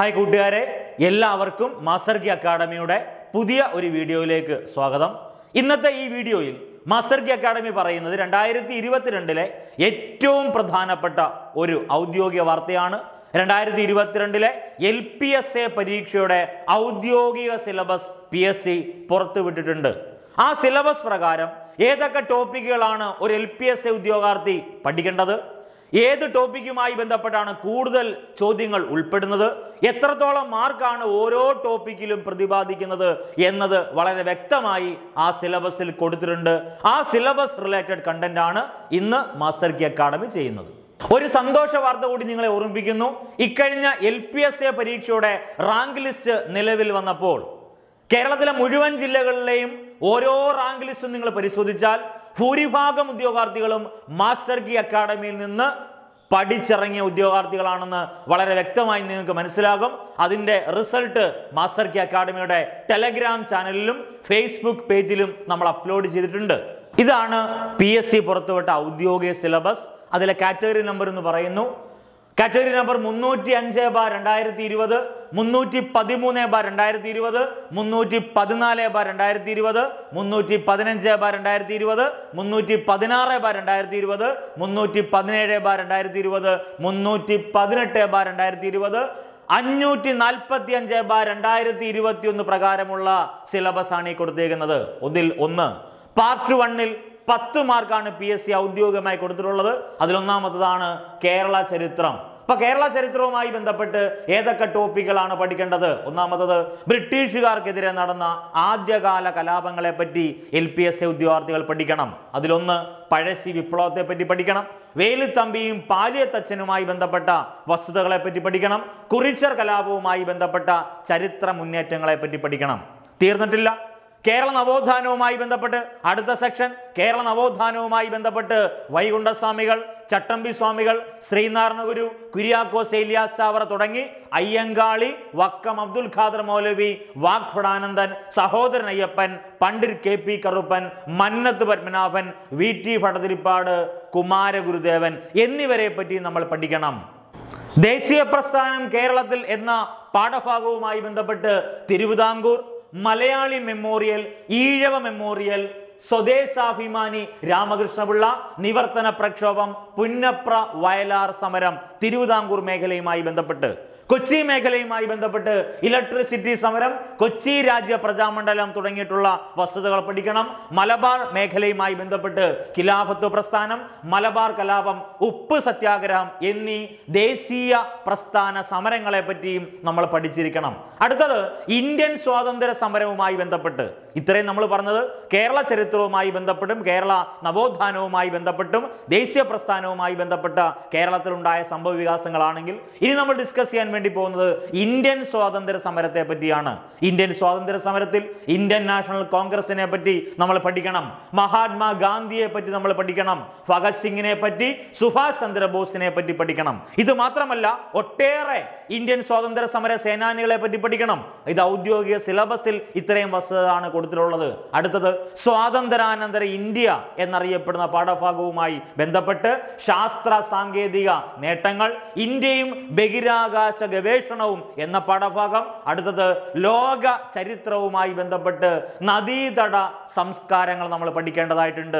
hi കൂട്ടുകാരെ എല്ലാവർക്കും മാസ്റ്റർഗി അക്കാഡമിയുടെ പുതിയ ഒരു വീഡിയോയിലേക്ക് സ്വാഗതം ഇന്നത്തെ ഈ വീഡിയോയിൽ മാസ്റ്റർഗി അക്കാഡമി പറയുന്നത് രണ്ടായിരത്തി ഇരുപത്തിരണ്ടിലെ ഏറ്റവും പ്രധാനപ്പെട്ട ഒരു ഔദ്യോഗിക വാർത്തയാണ് രണ്ടായിരത്തി ഇരുപത്തിരണ്ടിലെ എൽ പി എസ് എ പരീക്ഷയുടെ ഔദ്യോഗിക സിലബസ് പി എസ് സി പുറത്തുവിട്ടിട്ടുണ്ട് ആ സിലബസ് പ്രകാരം ഏതൊക്കെ ടോപ്പിക്കുകളാണ് ഒരു എൽ പി എസ് എ ഉദ്യോഗാർത്ഥി പഠിക്കേണ്ടത് ഏത് ടോപ്പിക്കുമായി ബന്ധപ്പെട്ടാണ് കൂടുതൽ ചോദ്യങ്ങൾ ഉൾപ്പെടുന്നത് എത്രത്തോളം മാർക്കാണ് ഓരോ ടോപ്പിക്കിലും പ്രതിപാദിക്കുന്നത് എന്നത് വളരെ വ്യക്തമായി ആ സിലബസിൽ കൊടുത്തിട്ടുണ്ട് ആ സിലബസ് റിലേറ്റഡ് കണ്ടന്റ് ആണ് ഇന്ന് മാസ്റ്റർ കി അക്കാഡമി ചെയ്യുന്നത് ഒരു സന്തോഷ വാർത്ത കൂടി നിങ്ങളെ ഓർമ്മിപ്പിക്കുന്നു ഇക്കഴിഞ്ഞ എൽ പി എസ് എ പരീക്ഷയുടെ റാങ്ക് ലിസ്റ്റ് നിലവിൽ വന്നപ്പോൾ കേരളത്തിലെ മുഴുവൻ ജില്ലകളിലെയും ഓരോ റാങ്ക് ലിസ്റ്റും നിങ്ങൾ പരിശോധിച്ചാൽ ഭൂരിഭാഗം ഉദ്യോഗാർത്ഥികളും മാസ്റ്റർ കി അക്കാഡമിയിൽ നിന്ന് പഠിച്ചിറങ്ങിയ ഉദ്യോഗാർത്ഥികളാണെന്ന് വളരെ വ്യക്തമായി നിങ്ങൾക്ക് മനസ്സിലാകും അതിന്റെ റിസൾട്ട് മാസ്റ്റർ കി അക്കാഡമിയുടെ ടെലഗ്രാം ചാനലിലും ഫേസ്ബുക്ക് പേജിലും നമ്മൾ അപ്ലോഡ് ചെയ്തിട്ടുണ്ട് ഇതാണ് പി എസ് സി പുറത്തുവിട്ട ഔദ്യോഗിക സിലബസ് അതിലെ കാറ്റഗറി നമ്പർ എന്ന് പറയുന്നു കാറ്റഗറി നമ്പർ മുന്നൂറ്റി അഞ്ച് ബാർ രണ്ടായിരത്തി ഇരുപത് മുന്നൂറ്റി പതിമൂന്ന് ബാർ രണ്ടായിരത്തി ഇരുപത് മുന്നൂറ്റി പതിനാല് ബാർ രണ്ടായിരത്തി ഇരുപത് മുന്നൂറ്റി പതിനഞ്ച് ബാർ രണ്ടായിരത്തി ഇരുപത് മുന്നൂറ്റി പതിനാറ് ബാർ രണ്ടായിരത്തി ഇരുപത് മുന്നൂറ്റി പതിനേഴ് ബാർ രണ്ടായിരത്തി ഇരുപത് മുന്നൂറ്റി പതിനെട്ട് ബാർ രണ്ടായിരത്തി ഇരുപത് അഞ്ഞൂറ്റി നാൽപ്പത്തി അഞ്ച് ബാർ രണ്ടായിരത്തി ഇരുപത്തി ഒന്ന് പ്രകാരമുള്ള സിലബസ് ആണ് ഈ കൊടുത്തേക്കുന്നത് ഒന്നിൽ ഒന്ന് പാർട്ട് വണ്ണിൽ പത്ത് മാർക്കാണ് പി എസ് സി ഔദ്യോഗികമായി കൊടുത്തിട്ടുള്ളത് അതിലൊന്നാമത്തതാണ് കേരള ചരിത്രം അപ്പൊ കേരള ചരിത്രവുമായി ബന്ധപ്പെട്ട് ഏതൊക്കെ ടോപ്പിക്കുകളാണ് പഠിക്കേണ്ടത് ഒന്നാമത്തത് ബ്രിട്ടീഷുകാർക്കെതിരെ നടന്ന ആദ്യകാല കലാപങ്ങളെ പറ്റി എൽ പി എസ് എ ഉദ്യോഗാർത്ഥികൾ പഠിക്കണം അതിലൊന്ന് പഴശ്ശി വിപ്ലവത്തെ പറ്റി പഠിക്കണം വേലുത്തമ്പിയും പാലിയത്തച്ഛനുമായി ബന്ധപ്പെട്ട വസ്തുതകളെ പറ്റി പഠിക്കണം കുറിച്ചർ കലാപവുമായി ബന്ധപ്പെട്ട ചരിത്ര മുന്നേറ്റങ്ങളെ പറ്റി പഠിക്കണം തീർന്നിട്ടില്ല കേരള നവോത്ഥാനവുമായി ബന്ധപ്പെട്ട് അടുത്ത സെക്ഷൻ കേരള നവോത്ഥാനവുമായി ബന്ധപ്പെട്ട് വൈകുണ്ഠസ്വാമികൾ ചട്ടമ്പി സ്വാമികൾ ശ്രീനാരായണ ഗുരു കുര്യാക്കോസ് ഏലിയാസ് ചാവറ തുടങ്ങി Ayyankali Vakkom Abdul Khader Moulavi Vagbhatanandan Sahodaran Ayyappan Pandit K P Karuppan Mannathu Padmanabhan V T Bhattathiripad Kumaragurudevan എന്നിവരെ പറ്റി നമ്മൾ പഠിക്കണം ദേശീയ പ്രസ്ഥാനം കേരളത്തിൽ എന്ന പാഠഭാഗവുമായി ബന്ധപ്പെട്ട് തിരുവിതാംകൂർ മലയാളി മെമ്മോറിയൽ ഈഴവ മെമ്മോറിയൽ സ്വദേശാഭിമാനി രാമകൃഷ്ണപിള്ള നിവർത്തന പ്രക്ഷോഭം പുന്നപ്ര വയലാർ സമരം തിരുവിതാംകൂർ മേഖലയുമായി ബന്ധപ്പെട്ട് കൊച്ചി മേഖലയുമായി ബന്ധപ്പെട്ട് ഇലക്ട്രിസിറ്റി സമരം കൊച്ചി രാജ്യ പ്രജാമണ്ഡലം തുടങ്ങിയിട്ടുള്ള വസ്തുതകൾ പഠിക്കണം മലബാർ മേഖലയുമായി ബന്ധപ്പെട്ട് ഖിലാഫത്ത് പ്രസ്ഥാനം മലബാർ കലാപം ഉപ്പ് സത്യാഗ്രഹം എന്നീ ദേശീയ പ്രസ്ഥാന സമരങ്ങളെ പറ്റിയും നമ്മൾ പഠിച്ചിരിക്കണം അടുത്തത് ഇന്ത്യൻ സ്വാതന്ത്ര്യ സമരവുമായി ബന്ധപ്പെട്ട് ഇത്രയും നമ്മൾ പറഞ്ഞത് കേരള ചരിത്രവുമായി ബന്ധപ്പെട്ടും കേരള നവോത്ഥാനവുമായി ബന്ധപ്പെട്ടും ദേശീയ പ്രസ്ഥാനവുമായി ബന്ധപ്പെട്ട കേരളത്തിലുണ്ടായ സംഭവ വികാസങ്ങളാണെങ്കിൽ ഇനി നമ്മൾ ഡിസ്കസ് ചെയ്യാൻ വേണ്ടി പോകുന്നത് ഇന്ത്യൻ സ്വാതന്ത്ര്യ സമരത്തെ പറ്റിയാണ് ഇന്ത്യൻ സ്വാതന്ത്ര്യ സമരത്തിൽ ഇന്ത്യൻ നാഷണൽ കോൺഗ്രസിനെ പറ്റി നമ്മൾ പഠിക്കണം മഹാത്മാ ഗാന്ധിയെ പറ്റി നമ്മൾ പഠിക്കണം ഭഗത് സിംഗിനെ പറ്റി സുഭാഷ് ചന്ദ്രബോസിനെ പറ്റി പഠിക്കണം ഇത് മാത്രമല്ല ഒട്ടേറെ ഇന്ത്യൻ സ്വാതന്ത്ര്യ സമര സേനാനികളെ പറ്റി പഠിക്കണം ഇത് ഔദ്യോഗിക സിലബസിൽ ഇത്രയും വസ്തുതയാണ് കൊടുത്തിട്ടുള്ളത് അടുത്തത് സ്വാതന്ത്ര്യാനന്തര ഇന്ത്യ എന്നറിയപ്പെടുന്ന പാഠഭാഗവുമായി ബന്ധപ്പെട്ട് ശാസ്ത്ര സാങ്കേതിക നേട്ടങ്ങൾ ഇന്ത്യയും ബഹിരാകാശ ഗവേഷണവും എന്ന പാഠഭാഗം അടുത്തത് ലോക ചരിത്രവുമായി ബന്ധപ്പെട്ട് നദീതട സംസ്കാരങ്ങൾ നമ്മൾ പഠിക്കേണ്ടതായിട്ടുണ്ട്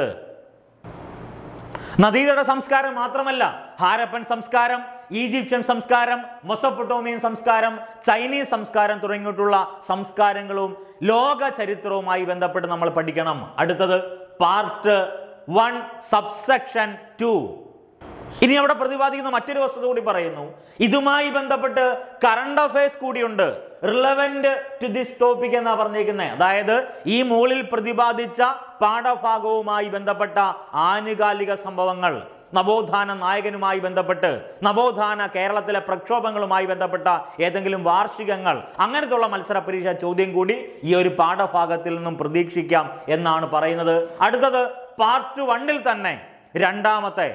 നദീതട സംസ്കാരം മാത്രമല്ല ഹാരപ്പൻ സംസ്കാരം ഈജിപ്ഷ്യൻ സംസ്കാരം മൊസപ്പൊട്ടോമിയൻ സംസ്കാരം ചൈനീസ് സംസ്കാരം തുടങ്ങിയിട്ടുള്ള സംസ്കാരങ്ങളും ലോക ചരിത്രവുമായി ബന്ധപ്പെട്ട് നമ്മൾ പഠിക്കണം അടുത്തത് പാർട്ട് വൺ സബ്സെക്ഷൻ ടു ഇനി അവിടെ പ്രതിപാദിക്കുന്ന മറ്റൊരു വസ്തുത കൂടി പറയുന്നു ഇതുമായി ബന്ധപ്പെട്ട് കറണ്ട് അഫയേഴ്സ് കൂടിയുണ്ട് റിലവന്റ് ടു ദിസ് ടോപ്പിക് എന്നാ പറഞ്ഞേക്കുന്നത് അതായത് ഈ മുകളിൽ പ്രതിപാദിച്ച പാഠഭാഗവുമായി ബന്ധപ്പെട്ട ആനുകാലിക സംഭവങ്ങൾ നവോത്ഥാന നായകനുമായി ബന്ധപ്പെട്ട് നവോത്ഥാന കേരളത്തിലെ പ്രക്ഷോഭങ്ങളുമായി ബന്ധപ്പെട്ട ഏതെങ്കിലും വാർഷികങ്ങൾ അങ്ങനത്തുള്ള മത്സര പരീക്ഷ ചോദ്യം കൂടി ഈ ഒരു പാഠഭാഗത്തിൽ നിന്നും പ്രതീക്ഷിക്കാം എന്നാണ് പറയുന്നത് അടുത്തത് പാർട്ട് വണ്ണിൽ തന്നെ രണ്ടാമത്തെ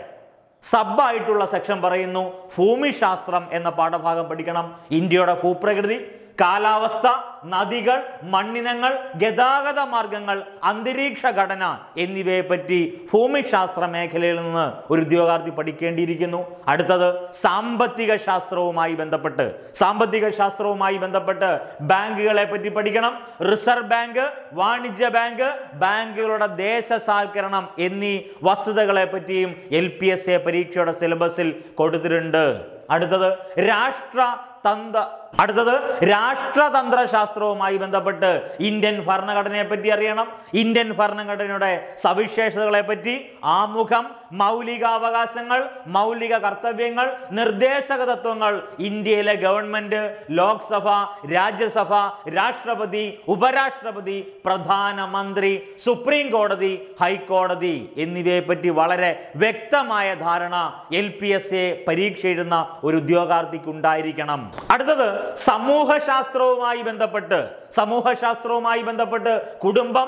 സബായിട്ടുള്ള സെക്ഷൻ പറയുന്നു ഭൂമിശാസ്ത്രം എന്ന പാഠഭാഗം പഠിക്കണം ഇന്ത്യയുടെ ഭൂപ്രകൃതി കാലാവസ്ഥ നദികൾ മണ്ണിനങ്ങൾ ഗതാഗത മാർഗങ്ങൾ അന്തരീക്ഷ ഘടന എന്നിവയെ പറ്റി ഭൂമിശാസ്ത്ര മേഖലയിൽ നിന്ന് ഒരു ഉദ്യോഗാർത്ഥി പഠിക്കേണ്ടിയിരിക്കുന്നു അടുത്തത് സാമ്പത്തിക ശാസ്ത്രവുമായി ബന്ധപ്പെട്ട് സാമ്പത്തിക ശാസ്ത്രവുമായി ബന്ധപ്പെട്ട് ബാങ്കുകളെ പറ്റി പഠിക്കണം റിസർവ് ബാങ്ക് വാണിജ്യ ബാങ്ക് ബാങ്കുകളുടെ ദേശസാൽക്കരണം എന്നീ വസ്തുതകളെ പറ്റിയും എൽ പി എസ് എ പരീക്ഷയുടെ സിലബസിൽ കൊടുത്തിട്ടുണ്ട് അടുത്തത് രാഷ്ട്ര തന്ത്ര അടുത്തത് രാഷ്ട്രതന്ത്ര ശാസ്ത്രവുമായി ബന്ധപ്പെട്ട് ഇന്ത്യൻ ഭരണഘടനയെ പറ്റി അറിയണം ഇന്ത്യൻ ഭരണഘടനയുടെ സവിശേഷതകളെ പറ്റി ആമുഖം മൗലികാവകാശങ്ങൾ മൗലിക കർത്തവ്യങ്ങൾ നിർദ്ദേശക തത്വങ്ങൾ ഇന്ത്യയിലെ ഗവൺമെന്റ് ലോക്സഭ രാജ്യസഭ രാഷ്ട്രപതി ഉപരാഷ്ട്രപതി പ്രധാനമന്ത്രി സുപ്രീം കോടതി ഹൈക്കോടതി എന്നിവയെ പറ്റി വളരെ വ്യക്തമായ ധാരണ എൽ പി എസ് എ പരീക്ഷ എഴുതുന്ന ഒരു ഉദ്യോഗാർത്ഥിക്ക് ഉണ്ടായിരിക്കണം അടുത്തത് സമൂഹശാസ്ത്രവുമായി ബന്ധപ്പെട്ട് സമൂഹശാസ്ത്രവുമായി ബന്ധപ്പെട്ട് കുടുംബം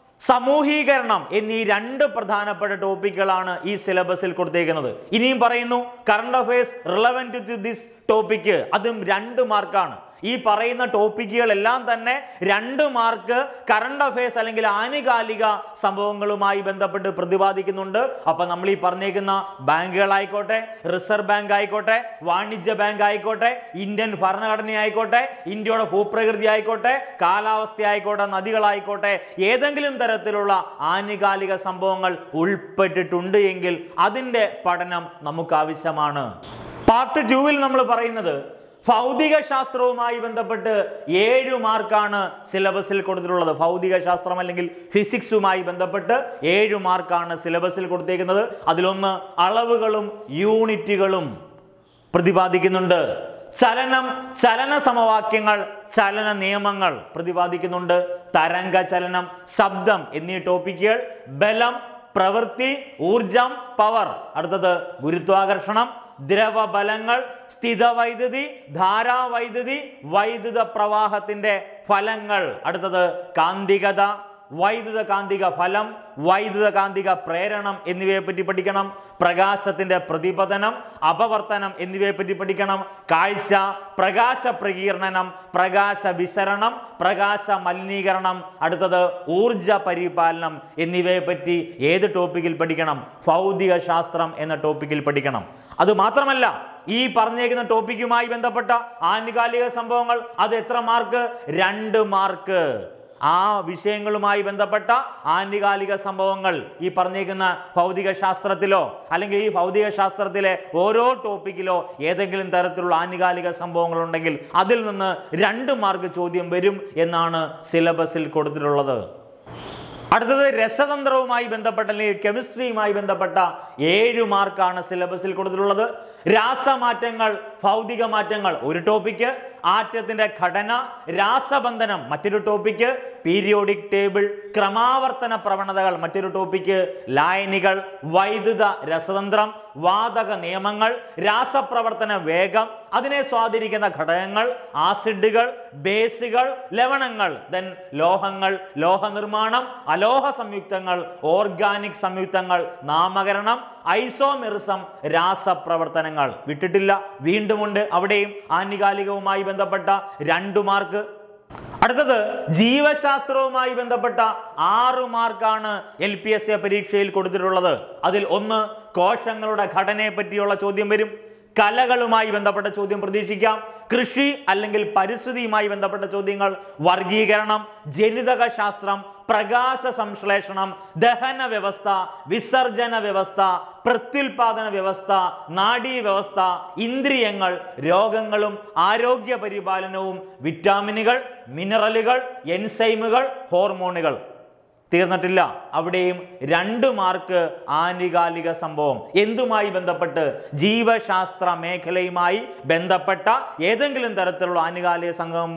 സമൂഹീകരണം എന്നീ രണ്ട് പ്രധാനപ്പെട്ട ടോപ്പിക്കുകളാണ് ഈ സിലബസിൽ കൊടുത്തേക്കുന്നത് ഇനിയും പറയുന്നു current affairs relevant to this topic അതും രണ്ട് മാർക്കാണ് ഈ പറയുന്ന ടോപ്പിക്കുകളെല്ലാം തന്നെ രണ്ട് മാർക്ക് കറണ്ട് അഫയേഴ്സ് അല്ലെങ്കിൽ ആനുകാലിക സംഭവങ്ങളുമായി ബന്ധപ്പെട്ട് പ്രതിപാദിക്കുന്നുണ്ട് അപ്പൊ നമ്മൾ ഈ പറഞ്ഞേക്കുന്ന ബാങ്കുകളായിക്കോട്ടെ റിസർവ് ബാങ്ക് ആയിക്കോട്ടെ വാണിജ്യ ബാങ്ക് ആയിക്കോട്ടെ ഇന്ത്യൻ ഭരണഘടന ആയിക്കോട്ടെ ഇന്ത്യയുടെ ഭൂപ്രകൃതി ആയിക്കോട്ടെ കാലാവസ്ഥ ആയിക്കോട്ടെ നദികളായിക്കോട്ടെ ഏതെങ്കിലും തരത്തിലുള്ള ആനുകാലിക സംഭവങ്ങൾ ഉൾപ്പെട്ടിട്ടുണ്ട് എങ്കിൽ അതിൻ്റെ പഠനം നമുക്ക് ആവശ്യമാണ് പാർട്ട് ടൂവിൽ നമ്മൾ പറയുന്നത് ഭൗതിക ശാസ്ത്രവുമായി ബന്ധപ്പെട്ട് ഏഴ് മാർക്കാണ് സിലബസിൽ കൊടുത്തിട്ടുള്ളത് ഭൗതിക ശാസ്ത്രം അല്ലെങ്കിൽ ഫിസിക്സുമായി ബന്ധപ്പെട്ട് ഏഴ് മാർക്കാണ് സിലബസിൽ കൊടുത്തേക്കുന്നത് അതിലൊന്ന് അളവുകളും യൂണിറ്റുകളും പ്രതിപാദിക്കുന്നുണ്ട് ചലനം ചലന സമവാക്യങ്ങൾ ചലന നിയമങ്ങൾ പ്രതിപാദിക്കുന്നുണ്ട് തരംഗ ചലനം ശബ്ദം എന്നീ ടോപ്പിക്കുകൾ ബലം പ്രവൃത്തി ഊർജം പവർ അടുത്തത് ഗുരുത്വാകർഷണം ദ്രവബലങ്ങൾ സ്ഥിതവൈദ്യുതി ധാരാവൈദ്യുതി വൈദ്യുത പ്രവാഹത്തിന്റെ ഫലങ്ങൾ അടുത്തത് കാന്തികത വൈദ്യുത കാന്തിക ഫലം വൈദ്യുത കാന്തിക പ്രേരണം എന്നിവയെ പറ്റി പഠിക്കണം പ്രകാശത്തിന്റെ പ്രതിപതനം അപവർത്തനം എന്നിവയെ പറ്റി പഠിക്കണം കാഴ്ച പ്രകാശ പ്രകീർണനം പ്രകാശ വിസരണം പ്രകാശ മലിനീകരണം അടുത്തത് ഊർജ പരിപാലനം എന്നിവയെ പറ്റി ഏത് ടോപ്പിക്കിൽ പഠിക്കണം ഭൗതിക ശാസ്ത്രം എന്ന ടോപ്പിക്കിൽ പഠിക്കണം അത് മാത്രമല്ല ഈ പറഞ്ഞേക്കുന്ന ടോപ്പിക്കുമായി ബന്ധപ്പെട്ട ആനുകാലിക സംഭവങ്ങൾ അത് എത്ര മാർക്ക് രണ്ട് മാർക്ക് ആ വിഷയങ്ങളുമായി ബന്ധപ്പെട്ട ആനുകാലിക സംഭവങ്ങൾ ഈ പറഞ്ഞേക്കുന്ന ഭൗതിക ശാസ്ത്രത്തിലോ അല്ലെങ്കിൽ ഈ ഭൗതിക ശാസ്ത്രത്തിലെ ഓരോ ടോപ്പിക്കിലോ ഏതെങ്കിലും തരത്തിലുള്ള ആനുകാലിക സംഭവങ്ങൾ ഉണ്ടെങ്കിൽ അതിൽ നിന്ന് രണ്ട് മാർക്ക് ചോദ്യം വരും എന്നാണ് സിലബസിൽ കൊടുത്തിട്ടുള്ളത് അടുത്തത് രസതന്ത്രവുമായി ബന്ധപ്പെട്ട അല്ലെങ്കിൽ കെമിസ്ട്രിയുമായി ബന്ധപ്പെട്ട ഏഴ് മാർക്കാണ് സിലബസിൽ കൊടുത്തിട്ടുള്ളത് രാസമാറ്റങ്ങൾ ഭൗതിക മാറ്റങ്ങൾ ഒരു ടോപ്പിക്ക് ആറ്റത്തിന്റെ ഘടന രാസബന്ധനം മറ്റൊരു ടോപ്പിക്ക് പീരിയോഡിക് ടേബിൾ ക്രമാവർത്തന പ്രവണതകൾ മറ്റൊരു ടോപ്പിക്ക് ലായനികൾ വൈദ്യുത രസതന്ത്രം വാതക നിയമങ്ങൾ രാസപ്രവർത്തന വേഗം അതിനെ സ്വാധീനിക്കുന്ന ഘടകങ്ങൾ ആസിഡുകൾ ബേസുകൾ ലവണങ്ങൾ ദെൻ ലോഹങ്ങൾ ലോഹ നിർമ്മാണം അലോഹ സംയുക്തങ്ങൾ ഓർഗാനിക് സംയുക്തങ്ങൾ നാമകരണം ഐസോമെറിസം രാസപ്രവർത്തനങ്ങൾ വിട്ടിട്ടില്ല വീണ്ടുമുണ്ട് അവിടെയും ആനുകാലികവുമായി ബന്ധപ്പെട്ട രണ്ടു മാർക്ക് അടുത്തത് ജീവശാസ്ത്രവുമായി ബന്ധപ്പെട്ട ആറ് മാർക്കാണ് എൽ പി എസ് എ പരീക്ഷയിൽ കൊടുത്തിട്ടുള്ളത് അതിൽ ഒന്ന് കോശങ്ങളുടെ ഘടനയെ പറ്റിയുള്ള ചോദ്യം വരും കലകളുമായി ബന്ധപ്പെട്ട ചോദ്യം പ്രതീക്ഷിക്കാം കൃഷി അല്ലെങ്കിൽ പരിസ്ഥിതിയുമായി ബന്ധപ്പെട്ട ചോദ്യങ്ങൾ വർഗീകരണം ജനിതക ശാസ്ത്രം പ്രകാശ സംശ്ലേഷണം ദഹന വ്യവസ്ഥ വിസർജന വ്യവസ്ഥ പ്രത്യുൽപാദന വ്യവസ്ഥ നാഡീ വ്യവസ്ഥ ഇന്ദ്രിയങ്ങൾ രോഗങ്ങളും ആരോഗ്യ പരിപാലനവും വിറ്റാമിനുകൾ മിനറലുകൾ എൻസൈമുകൾ ഹോർമോണുകൾ തീർന്നിട്ടില്ല അവിടെയും രണ്ട് മാർക്ക് ആനുകാലിക സംഭവം എന്തുമായി ബന്ധപ്പെട്ട് ജീവശാസ്ത്ര മേഖലയുമായി ബന്ധപ്പെട്ട ഏതെങ്കിലും തരത്തിലുള്ള ആനുകാലിക സംഘം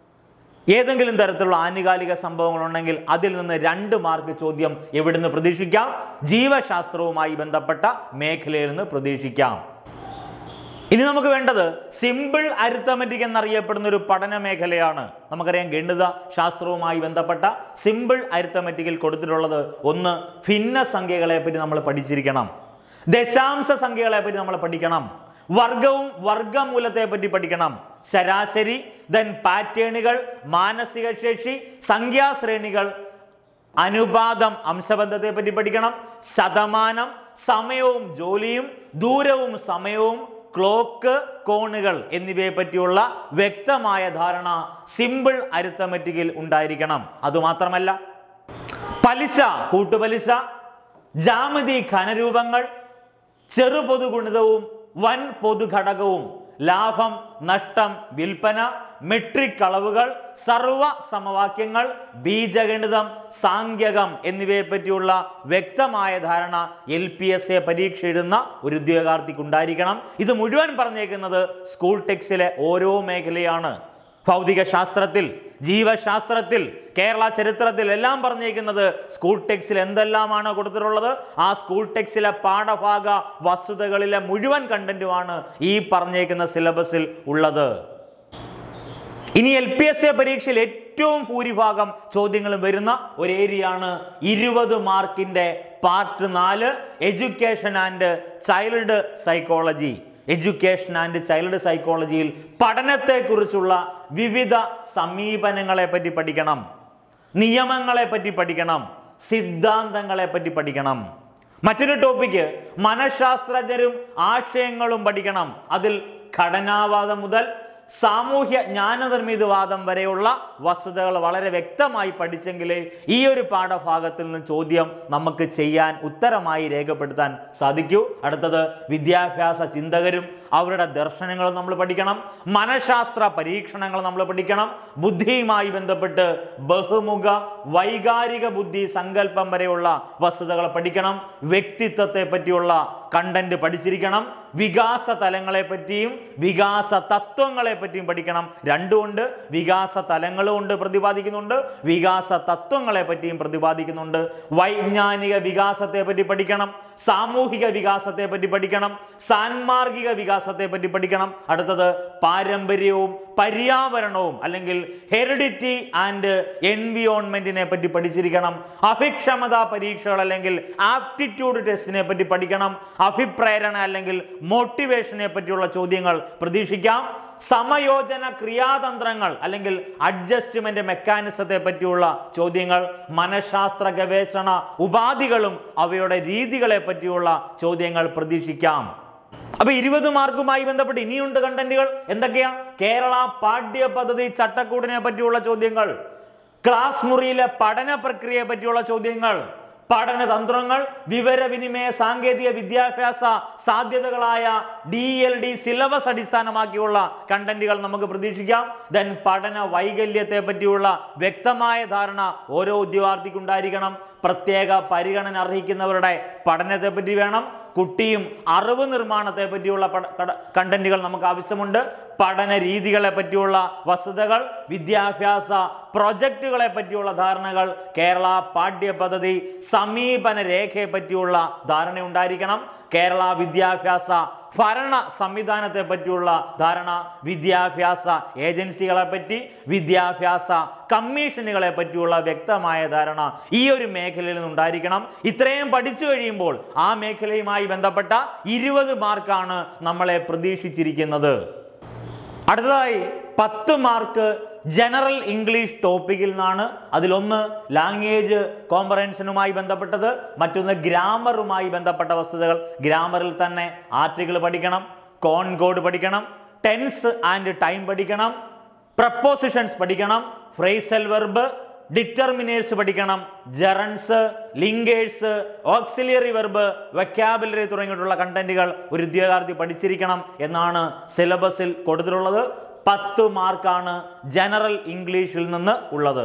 ഏതെങ്കിലും തരത്തിലുള്ള ആനുകാലിക സംഭവങ്ങൾ ഉണ്ടെങ്കിൽ അതിൽ നിന്ന് രണ്ട് മാർക്ക് ചോദ്യം എവിടുന്ന് പ്രതീക്ഷിക്കാം ജീവശാസ്ത്രവുമായി ബന്ധപ്പെട്ട മേഖലയിൽ നിന്ന് പ്രതീക്ഷിക്കാം ഇനി നമുക്ക് വേണ്ടത് സിമ്പിൾ അരിത്തമെറ്റിക് എന്നറിയപ്പെടുന്ന ഒരു പഠന മേഖലയാണ് നമുക്കറിയാം ഗണിത ശാസ്ത്രവുമായി ബന്ധപ്പെട്ട സിമ്പിൾ അരിത്തമെറ്റിക്കിൽ കൊടുത്തിട്ടുള്ളത് ഒന്ന് ഭിന്ന സംഖ്യകളെ പറ്റി നമ്മൾ പഠിച്ചിരിക്കണം ദശാംശ സംഖ്യകളെ പറ്റി നമ്മൾ പഠിക്കണം വർഗവും വർഗമൂലത്തെ പറ്റി പഠിക്കണം ശരാശരി ദെൻ പാറ്റേണുകൾ മാനസിക ശേഷി സംഖ്യാശ്രേണികൾ അനുപാതം അംശബന്ധത്തെ പറ്റി പഠിക്കണം ശതമാനം സമയവും ജോലിയും ദൂരവും സമയവും ക്ലോക്ക് കോണുകൾ എന്നിവയെ പറ്റിയുള്ള വ്യക്തമായ ധാരണ സിമ്പിൾ അരിത്തമെറ്റിക്കിൽ ഉണ്ടായിരിക്കണം അതുമാത്രമല്ല പലിശ കൂട്ടുപലിശ ജാമിതി ഘനരൂപങ്ങൾ ചെറു പൊതുഗുണിതവും വൻ പൊതുഘടകവും ലാഭം നഷ്ടം വിൽപ്പന മെട്രിക് അളവുകൾ സർവ സമവാക്യങ്ങൾ ബീജഗണിതം സാങ്ക്യകം എന്നിവയെ പറ്റിയുള്ള വ്യക്തമായ ധാരണ എൽ പി എസ് എ പരീക്ഷ എഴുതുന്ന ഒരു ഉദ്യോഗാർത്ഥിക്ക് ഉണ്ടായിരിക്കണം ഇത് മുഴുവൻ പറഞ്ഞേക്കുന്നത് സ്കൂൾ ടെക്സ്റ്റിലെ ഓരോ മേഖലയാണ് ഭൗതിക ശാസ്ത്രത്തിൽ ജീവശാസ്ത്രത്തിൽ കേരള ചരിത്രത്തിൽ എല്ലാം പറഞ്ഞേക്കുന്നത് സ്കൂൾ ടെക്സ്റ്റിൽ എന്തെല്ലാമാണ് കൊടുത്തിട്ടുള്ളത് ആ സ്കൂൾ ടെക്സ്റ്റിലെ പാഠഭാഗ വസ്തുതകളിലെ മുഴുവൻ കണ്ടന്റുമാണ് ഈ പറഞ്ഞേക്കുന്ന സിലബസിൽ ഉള്ളത് ഇനി എൽ പി എസ് എ പരീക്ഷയിൽ ഏറ്റവും ഭൂരിഭാഗം ചോദ്യങ്ങളും വരുന്ന ഒരു ഏരിയയാണ് ഇരുപത് മാർക്കിന്റെ പാർട്ട് നാല് education and child psychology education and child സൈക്കോളജിയിൽ പഠനത്തെക്കുറിച്ചുള്ള വിവിധ സമീപനങ്ങളെ പറ്റി പഠിക്കണം നിയമങ്ങളെ പറ്റി പഠിക്കണം സിദ്ധാന്തങ്ങളെ പറ്റി പഠിക്കണം മറ്റൊരു ടോപ്പിക്ക് മനഃശാസ്ത്രജ്ഞരും ആശയങ്ങളും പഠിക്കണം അതിൽ ഘടനാവാദം മുതൽ സാമൂഹ്യ ജ്ഞാനനിർമ്മിതവാദം വരെയുള്ള വസ്തുതകൾ വളരെ വ്യക്തമായി പഠിച്ചെങ്കിലേ ഈ ഒരു പാഠഭാഗത്തിൽ നിന്ന് ചോദ്യം നമുക്ക് ചെയ്യാൻ ഉത്തരമായി രേഖപ്പെടുത്താൻ സാധിക്കൂ അടുത്തത് വിദ്യാഭ്യാസ ചിന്തകരും അവരുടെ ദർശനങ്ങളും നമ്മൾ പഠിക്കണം മനഃശാസ്ത്ര പരീക്ഷണങ്ങൾ നമ്മൾ പഠിക്കണം ബുദ്ധിയുമായി ബന്ധപ്പെട്ട് ബഹുമുഖ വൈകാരിക ബുദ്ധി സങ്കല്പം വരെയുള്ള വസ്തുതകൾ പഠിക്കണം വ്യക്തിത്വത്തെ പറ്റിയുള്ള കണ്ടന്റ് പഠിച്ചിരിക്കണം വികാസ തലങ്ങളെ പറ്റിയും വികാസ തത്വങ്ങളെ പറ്റിയും പഠിക്കണം രണ്ടുമുണ്ട് വികാസ തലങ്ങളും ഉണ്ട് പ്രതിപാദിക്കുന്നുണ്ട് വികാസ തത്വങ്ങളെ പറ്റിയും പ്രതിപാദിക്കുന്നുണ്ട് വൈജ്ഞാനിക വികാസത്തെ പറ്റി പഠിക്കണം സാമൂഹിക വികാസത്തെ പറ്റി പഠിക്കണം സാൻമാർഗിക വികാസത്തെ പറ്റി പഠിക്കണം അടുത്തത് പാരമ്പര്യവും പര്യാവരണവും അല്ലെങ്കിൽ ഹെറിഡിറ്റി ആൻഡ് എൻവിയോൺമെന്റിനെ പറ്റി പഠിച്ചിരിക്കണം അഭിക്ഷമതാ പരീക്ഷകൾ അല്ലെങ്കിൽ ആപ്റ്റിറ്റ്യൂഡ് ടെസ്റ്റിനെ പറ്റി പഠിക്കണം അഭിപ്രേരണ അല്ലെങ്കിൽ മോട്ടിവേഷനെ പറ്റിയുള്ള ചോദ്യങ്ങൾ പ്രതീക്ഷിക്കാം സമയോജന ക്രിയാതന്ത്രങ്ങൾ അല്ലെങ്കിൽ അഡ്ജസ്റ്റ്മെന്റ് മെക്കാനിസത്തെ പറ്റിയുള്ള ചോദ്യങ്ങൾ മനഃശാസ്ത്ര ഗവേഷണ ഉപാധികളും അവയുടെ രീതികളെ പറ്റിയുള്ള ചോദ്യങ്ങൾ പ്രതീക്ഷിക്കാം അപ്പൊ ഇരുപത് മാർക്കുമായി ബന്ധപ്പെട്ട് ഇനിയുണ്ട് കണ്ടന്റുകൾ എന്തൊക്കെയാ കേരള പാഠ്യ പദ്ധതി ചട്ടക്കൂടിനെ പറ്റിയുള്ള ചോദ്യങ്ങൾ ക്ലാസ് മുറിയിലെ പഠന പ്രക്രിയയെ പറ്റിയുള്ള ചോദ്യങ്ങൾ പഠനതന്ത്രങ്ങൾ വിവരവിനിമയ സാങ്കേതിക വിദ്യാഭ്യാസ സാധ്യതകളായ ഡി എൽ ഡി സിലബസ് അടിസ്ഥാനമാക്കിയുള്ള കണ്ടന്റുകൾ നമുക്ക് പ്രതീക്ഷിക്കാം ദെൻ പഠന വൈകല്യത്തെ പറ്റിയുള്ള വ്യക്തമായ ധാരണ ഓരോ ഉദ്യോഗാർത്ഥിക്കും ഉണ്ടായിരിക്കണം പ്രത്യേക പരിഗണന അർഹിക്കുന്നവരുടെ പഠനത്തെ പറ്റി വേണം കുട്ടിയും അറിവ് നിർമ്മാണത്തെ പറ്റിയുള്ള പഠ- കട- കണ്ടന്റുകൾ നമുക്ക് ആവശ്യമുണ്ട് പഠന രീതികളെ പറ്റിയുള്ള വസ്തുതകൾ വിദ്യാഭ്യാസ പ്രൊജക്റ്റുകളെ പറ്റിയുള്ള ധാരണകൾ കേരള പാഠ്യപദ്ധതി സമീപന രേഖയെ പറ്റിയുള്ള ധാരണ ഉണ്ടായിരിക്കണം കേരള വിദ്യാഭ്യാസ ഭരണ സംവിധാനത്തെ പറ്റിയുള്ള ധാരണ വിദ്യാഭ്യാസ ഏജൻസികളെ പറ്റി വിദ്യാഭ്യാസ കമ്മീഷനുകളെ പറ്റിയുള്ള വ്യക്തമായ ധാരണ ഈ ഒരു മേഖലയിൽ നിന്നുണ്ടായിരിക്കണം ഇത്രയും പഠിച്ചു കഴിയുമ്പോൾ ആ മേഖലയുമായി ബന്ധപ്പെട്ട ഇരുപത് മാർക്കാണ് നമ്മളെ പ്രതീക്ഷിച്ചിരിക്കുന്നത് അടുത്തതായി പത്ത് മാർക്ക് ജനറൽ ഇംഗ്ലീഷ് ടോപ്പിക്കിൽ നിന്നാണ് അതിലൊന്ന് ലാംഗ്വേജ് കോമ്പറൻഷനുമായി ബന്ധപ്പെട്ടത് മറ്റൊന്ന് ഗ്രാമറുമായി ബന്ധപ്പെട്ട വസ്തുതകൾ ഗ്രാമറിൽ തന്നെ ആർട്ടിക്കിൾ പഠിക്കണം കോൺകോഡ് പഠിക്കണം ടെൻസ് ആൻഡ് ടൈം പഠിക്കണം പ്രപ്പോസിഷൻസ് പഠിക്കണം ഫ്രേസൽ വെർബ് ഡിറ്റർമിനേഴ്സ് പഠിക്കണം gerunds linkers auxiliary verb vocabulary തുടങ്ങിയിട്ടുള്ള കണ്ടന്റുകൾ ഒരു ഉദ്യോഗാർത്ഥി പഠിച്ചിരിക്കണം എന്നാണ് സിലബസിൽ കൊടുത്തിട്ടുള്ളത് പത്ത് മാർക്കാണ് ജനറൽ ഇംഗ്ലീഷിൽ നിന്ന് ഉള്ളത്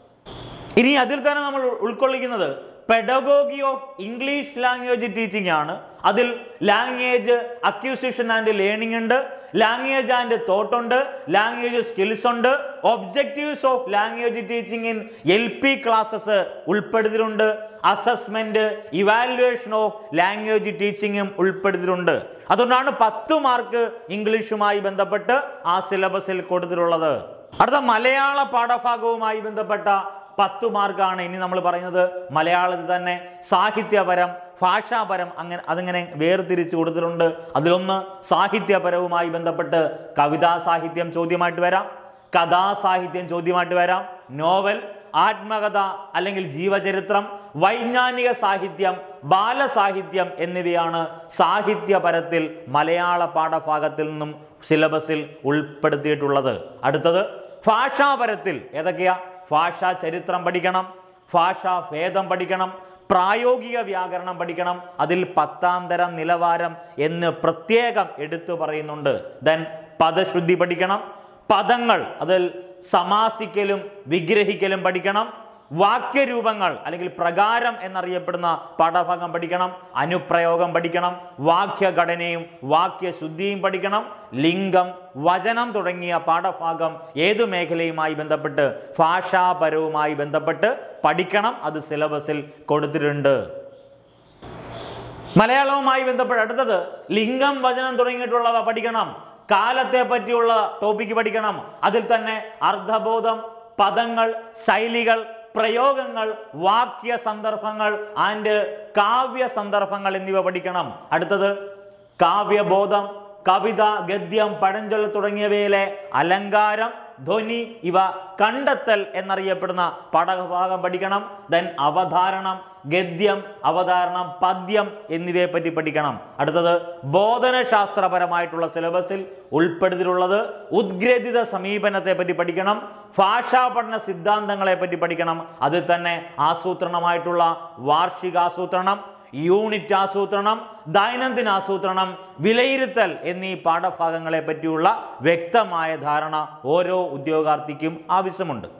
ഇനി അതിൽ തന്നെ നമ്മൾ ഉൾക്കൊള്ളിക്കുന്നത് pedagogy of English language teaching ആണ് അതിൽ ലാംഗ്വേജ് അക്യൂസിഷൻ ആൻഡ് ലേണിംഗ് ഉണ്ട് ലാംഗ്വേജ് ആൻഡ് തോട്ട് ഉണ്ട് ലാംഗ്വേജ് സ്കിൽസ് ഉണ്ട് objectives of language teaching in L P classes ഉൾപ്പെടുത്തിയിട്ടുണ്ട് അസസ്മെന്റ് ഇവാലുവേഷൻ ഓഫ് ലാംഗ്വേജ് ടീച്ചിങ്ങും ഉൾപ്പെടുത്തിയിട്ടുണ്ട് അതുകൊണ്ടാണ് പത്ത് മാർക്ക് ഇംഗ്ലീഷുമായി ബന്ധപ്പെട്ട് ആ സിലബസിൽ കൊടുത്തിട്ടുള്ളത് അടുത്ത മലയാള പാഠഭാഗവുമായി ബന്ധപ്പെട്ട പത്ത് മാർക്കാണ് ഇനി നമ്മൾ പറയുന്നത് മലയാളത്തിൽ തന്നെ സാഹിത്യപരം ഭാഷാപരം അങ്ങനെ അതിങ്ങനെ വേർതിരിച്ചു കൊടുത്തിട്ടുണ്ട് അതിലൊന്ന് സാഹിത്യപരവുമായി ബന്ധപ്പെട്ട് കവിതാ സാഹിത്യം ചോദ്യമായിട്ട് വരാം കഥാസാഹിത്യം ചോദ്യമായിട്ട് വരാം നോവൽ ആത്മകഥ അല്ലെങ്കിൽ ജീവചരിത്രം വൈജ്ഞാനിക സാഹിത്യം ബാലസാഹിത്യം എന്നിവയാണ് സാഹിത്യപരത്തിൽ മലയാള പാഠഭാഗത്തിൽ നിന്നും സിലബസിൽ ഉൾപ്പെടുത്തിയിട്ടുള്ളത് അടുത്തത് ഭാഷാപരത്തിൽ ഏതൊക്കെയാ ഭാഷാ ചരിത്രം പഠിക്കണം ഭാഷാ ഭേദം പഠിക്കണം പ്രായോഗിക വ്യാകരണം പഠിക്കണം അതിൽ പത്താം തരം നിലവാരം എന്ന് പ്രത്യേകം എടുത്തു പറയുന്നുണ്ട് ദെൻ പദശുദ്ധി പഠിക്കണം പദങ്ങൾ അതിൽ സമാസിക്കലും വിഗ്രഹിക്കലും പഠിക്കണം വാക്യരൂപങ്ങൾ അല്ലെങ്കിൽ പ്രകാരം എന്നറിയപ്പെടുന്ന പാഠഭാഗം പഠിക്കണം അനുപ്രയോഗം പഠിക്കണം വാക്യഘടനയും വാക്യശുദ്ധിയും പഠിക്കണം ലിംഗം വചനം തുടങ്ങിയ പാഠഭാഗം ഏതു മേഖലയുമായി ബന്ധപ്പെട്ട് ഭാഷാപരവുമായി ബന്ധപ്പെട്ട് പഠിക്കണം അത് സിലബസിൽ കൊടുത്തിട്ടുണ്ട് മലയാളവുമായി ബന്ധപ്പെട്ട് അടുത്തത് ലിംഗം വചനം തുടങ്ങിയിട്ടുള്ളവ പഠിക്കണം കാലത്തെ പറ്റിയുള്ള ടോപ്പിക്ക് പഠിക്കണം അതിൽ തന്നെ അർത്ഥബോധം പദങ്ങൾ ശൈലികൾ പ്രയോഗങ്ങൾ വാക്യ സന്ദർഭങ്ങൾ ആൻഡ് കാവ്യ സന്ദർഭങ്ങൾ എന്നിവ പഠിക്കണം അടുത്തത് കാവ്യബോധം കവിത ഗദ്യം പഴഞ്ചൊല്ല് തുടങ്ങിയവയിലെ അലങ്കാരം ധ്വനി ഇവ കണ്ടെത്തൽ എന്നറിയപ്പെടുന്ന പാഠഭാഗം പഠിക്കണം ദെൻ അവധാരണം ഗദ്യം അവതാരണം പദ്യം എന്നിവയെ പറ്റി പഠിക്കണം അടുത്തത് ബോധനശാസ്ത്രപരമായിട്ടുള്ള സിലബസിൽ ഉൾപ്പെടുത്തിയിട്ടുള്ളത് ഉദ്ഗ്രഥിത സമീപനത്തെ പറ്റി പഠിക്കണം ഭാഷാ പഠന സിദ്ധാന്തങ്ങളെ പറ്റി പഠിക്കണം അതിൽ തന്നെ ആസൂത്രണമായിട്ടുള്ള വാർഷികാസൂത്രണം യൂണിറ്റ് ആസൂത്രണം ദൈനംദിന ആസൂത്രണം വിലയിരുത്തൽ എന്നീ പാഠഭാഗങ്ങളെ പറ്റിയുള്ള വ്യക്തമായ ധാരണ ഓരോ ഉദ്യോഗാർത്ഥിക്കും ആവശ്യമുണ്ട്